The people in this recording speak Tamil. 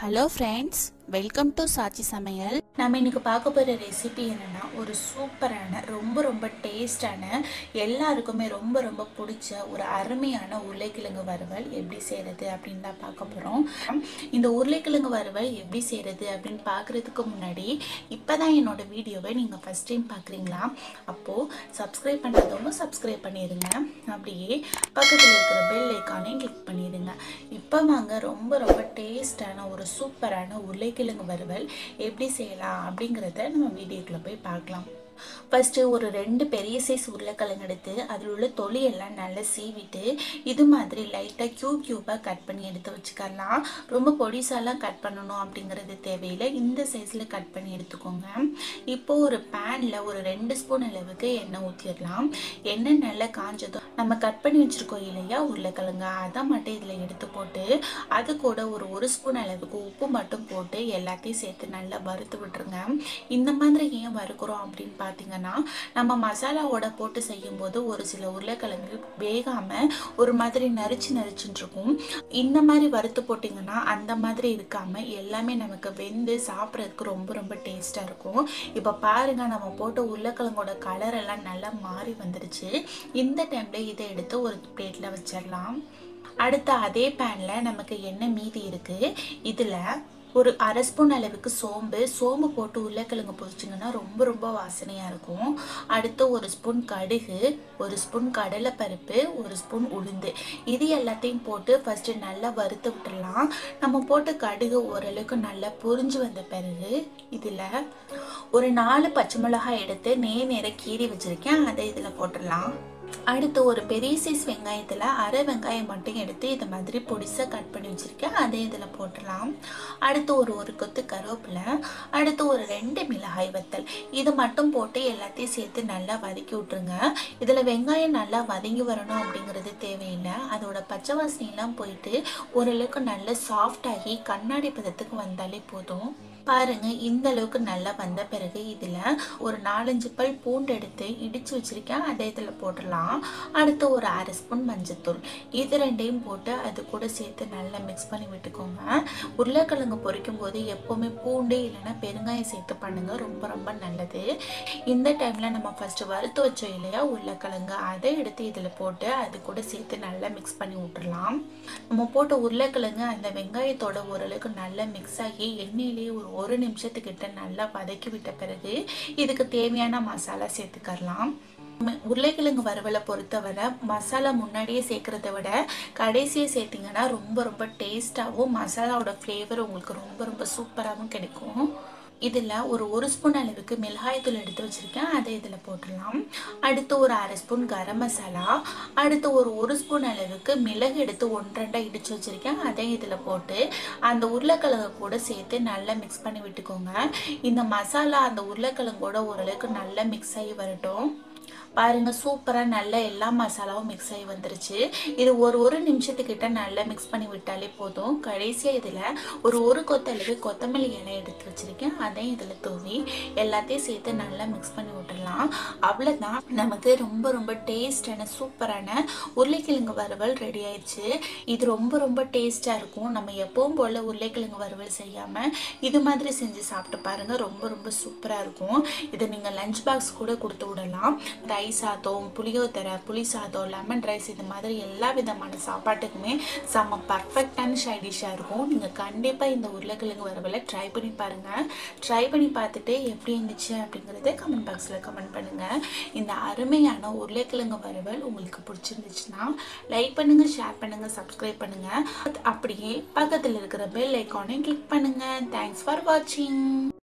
hello friends welcome to Saachi சமையல் நம்ம இன்னைக்கு பார்க்க போகிற ரெசிபி என்னென்னா ஒரு சூப்பரான ரொம்ப ரொம்ப டேஸ்டான எல்லாருக்குமே ரொம்ப ரொம்ப பிடிச்ச ஒரு அருமையான உருளைக்கிழங்கு வறுவல் எப்படி செய்கிறது அப்படின்னு தான் பார்க்க போகிறோம் இந்த உருளைக்கிழங்கு வறுவல் எப்படி செய்கிறது அப்படின்னு பார்க்குறதுக்கு முன்னாடி இப்போ தான் என்னோட வீடியோவை நீங்கள் ஃபஸ்ட் டைம் பார்க்குறீங்களா அப்போது சப்ஸ்கிரைப் பண்ணாதவங்க சப்ஸ்கிரைப் பண்ணிடுங்க அப்படியே பக்கத்தில் இருக்கிற பெல் ஐக்கானையும் கிளிக் பண்ணிடுங்க இப்போ வாங்க ரொம்ப ரொம்ப டேஸ்டான ஒரு சூப்பரான உருளைக்கிழங்கு வறுவல் எப்படி செய்யலாம் அப்படிங்கிறத நம்ம வீடியோக்குள்ளே போய் பார்க்கலாம் ஃபஸ்ட்டு ஒரு ரெண்டு பெரிய சைஸ் உருளைக்கிழங்கு எடுத்து அதில் உள்ள தொலியெல்லாம் நல்லா சீவிட்டு இது மாதிரி லைட்டாக க்யூப் க்யூபாக கட் பண்ணி எடுத்து வச்சுக்கலாம் ரொம்ப பொடிசாலாம் கட் பண்ணணும் அப்படிங்கிறது தேவையில்லை இந்த சைஸில் கட் பண்ணி எடுத்துக்கோங்க இப்போ ஒரு பேனில் ஒரு ரெண்டு ஸ்பூன் அளவுக்கு எண்ணெய் ஊற்றிடலாம் எண்ணெய் நல்லா காஞ்சதும் நம்ம கட் பண்ணி வச்சுருக்கோம் இல்லையா உருளைக்கிழங்கு அதை மட்டும் இதில் எடுத்து போட்டு அது கூட ஒரு ஒரு ஸ்பூன் அளவுக்கு உப்பு மட்டும் போட்டு எல்லாத்தையும் சேர்த்து நல்லா வறுத்து விட்டுருங்க இந்த மாதிரி ஏன் வறுக்கிறோம் அப்படின்னு பார்த்தீங்கன்னா நம்ம மசாலாவோட போட்டு செய்யும்போது ஒரு சில உருளைக்கிழங்கு வேகாமல் ஒரு மாதிரி நரிச்சு நரிச்சுன்னு இருக்கும் இந்த மாதிரி வறுத்து போட்டிங்கன்னா அந்த மாதிரி இருக்காமல் எல்லாமே நமக்கு வெந்து சாப்பிட்றதுக்கு ரொம்ப ரொம்ப டேஸ்ட்டாக இருக்கும் இப்போ பாருங்கள் நம்ம போட்ட உருளைக்கிழங்கோட கலர் எல்லாம் நல்லா மாறி வந்துருச்சு இந்த டைமில் இதை எடுத்து ஒரு பிளேட்டில் வச்சிடலாம் அடுத்து அதே பேனில் நமக்கு எண்ணெய் மீதி இருக்குது இதில் ஒரு அரை ஸ்பூன் அளவுக்கு சோம்பு சோம்பு போட்டு உருளைக்கிழங்கு பொரிச்சிங்கன்னா ரொம்ப ரொம்ப வாசனையாக இருக்கும் அடுத்து ஒரு ஸ்பூன் கடுகு ஒரு ஸ்பூன் கடலைப்பருப்பு ஒரு ஸ்பூன் உளுந்து இது எல்லாத்தையும் போட்டு ஃபஸ்ட்டு நல்லா வறுத்து விட்டுடலாம் நம்ம போட்ட கடுகு ஓரளவுக்கு நல்லா பொரிஞ்சு வந்த பிறகு இதில் ஒரு நாலு பச்சை மிளகாய் எடுத்து நேர் நேர கீறி வச்சுருக்கேன் அதை இதில் போட்டுடலாம் அடுத்து ஒரு பெரிய சைஸ் வெங்காயத்தில் அரை வெங்காயம் மட்டும் எடுத்து இதை மாதிரி பொடிசாக கட் பண்ணி வச்சுருக்கேன் அதை இதில் போட்டுடலாம் அடுத்து ஒரு ஒரு கொத்து கருவேப்பிலை அடுத்து ஒரு ரெண்டு மிளகாய் வத்தல் இது மட்டும் போட்டு எல்லாத்தையும் சேர்த்து நல்லா வதக்கி விட்ருங்க இதில் வெங்காயம் நல்லா வதங்கி வரணும் அப்படிங்கிறது தேவையில்லை அதோட பச்சை வாசனையெல்லாம் போயிட்டு ஓரளவுக்கு நல்லா சாஃப்டாகி கண்ணாடி பதத்துக்கு வந்தாலே போதும் பாருங்க இந்த அளவுக்கு நல்லா வந்த பிறகு இதில் ஒரு நாலஞ்சு பல் பூண்டு எடுத்து இடித்து வச்சுருக்கேன் அதை இதில் போட்டுடலாம் அடுத்து ஒரு அரை ஸ்பூன் மஞ்சத்தூள் இது ரெண்டையும் போட்டு அது கூட சேர்த்து நல்லா மிக்ஸ் பண்ணி விட்டுக்கோங்க உருளைக்கிழங்கு பொரிக்கும் போது எப்போவுமே பூண்டு இல்லைன்னா பெருங்காயம் சேர்த்து பண்ணுங்கள் ரொம்ப ரொம்ப நல்லது இந்த டைமில் நம்ம ஃபஸ்ட்டு வறுத்து வச்சோம் இல்லையா உருளைக்கிழங்கு அதை எடுத்து இதில் போட்டு அது கூட சேர்த்து நல்லா மிக்ஸ் பண்ணி விட்டுறலாம் நம்ம போட்ட உருளைக்கிழங்கு அந்த வெங்காயத்தோட ஓரளவுக்கு நல்லா மிக்ஸ் ஆகி எண்ணெயிலேயே ஒரு ஒரு நிமிஷத்துக்கிட்ட நல்லா வதக்கி விட்ட பிறகு இதுக்கு தேவையான மசாலா சேர்த்துக்கலாம் உருளைக்கிழங்கு வறுவலை பொறுத்தவரை மசாலா முன்னாடியே சேர்க்குறத விட கடைசியை சேர்த்திங்கன்னா ரொம்ப ரொம்ப டேஸ்ட்டாகவும் மசாலாவோட ஃப்ளேவர் உங்களுக்கு ரொம்ப ரொம்ப சூப்பராகவும் கிடைக்கும் இதில் ஒரு ஒரு ஸ்பூன் அளவுக்கு மிளகாய்த்தூள் எடுத்து வச்சுருக்கேன் அதை இதில் போட்டுடலாம் அடுத்து ஒரு அரை ஸ்பூன் கரம் மசாலா அடுத்து ஒரு ஒரு ஸ்பூன் அளவுக்கு மிளகு எடுத்து ஒன்றரெண்டாக இடித்து வச்சுருக்கேன் அதை இதில் போட்டு அந்த உருளைக்கிழங்கு கூட சேர்த்து நல்லா மிக்ஸ் பண்ணி விட்டுக்கோங்க இந்த மசாலா அந்த உருளைக்கிழங்கோட ஓரளவுக்கு நல்லா மிக்ஸ் ஆகி வரட்டும் பாருங்க சூப்பராக நல்ல எல்லா மசாலாவும் மிக்ஸ் ஆகி வந்துருச்சு இது ஒரு ஒரு நிமிஷத்துக்கிட்ட நல்லா மிக்ஸ் பண்ணி விட்டாலே போதும் கடைசியாக இதில் ஒரு ஒரு கொத்தளவு கொத்தமல்லி இலை எடுத்து வச்சுருக்கேன் அதையும் இதில் தூவி எல்லாத்தையும் சேர்த்து நல்லா மிக்ஸ் பண்ணி விட்டுடலாம் அவ்வளோதான் நமக்கு ரொம்ப ரொம்ப டேஸ்டான சூப்பரான உருளைக்கிழங்கு வறுவல் ரெடி ஆயிடுச்சு இது ரொம்ப ரொம்ப டேஸ்ட்டாக இருக்கும் நம்ம எப்பவும் போல் உருளைக்கிழங்கு வறுவல் செய்யாமல் இது மாதிரி செஞ்சு சாப்பிட்டு பாருங்கள் ரொம்ப ரொம்ப சூப்பராக இருக்கும் இதை நீங்கள் லஞ்ச் பாக்ஸ் கூட கொடுத்து விடலாம் ரைஸ் சாதம் புளியோதரை புளி சாதம் லெமன் ரைஸ் இது மாதிரி எல்லா விதமான சாப்பாட்டுக்குமே செம்ம பர்ஃபெக்டான சைடிஷாக இருக்கும் நீங்கள் கண்டிப்பாக இந்த உருளைக்கிழங்கு வரவில் ட்ரை பண்ணி பாருங்கள் ட்ரை பண்ணி பார்த்துட்டு எப்படி இருந்துச்சு அப்படிங்கிறத கமெண்ட் பாக்ஸில் கமெண்ட் பண்ணுங்கள் இந்த அருமையான உருளைக்கிழங்கு வறுவல் உங்களுக்கு பிடிச்சிருந்துச்சுன்னா லைக் பண்ணுங்கள் ஷேர் பண்ணுங்கள் சப்ஸ்கிரைப் பண்ணுங்கள் அப்படியே பக்கத்தில் இருக்கிற பெல் ஐக்கானையும் கிளிக் பண்ணுங்கள் தேங்க்ஸ் ஃபார் வாட்சிங்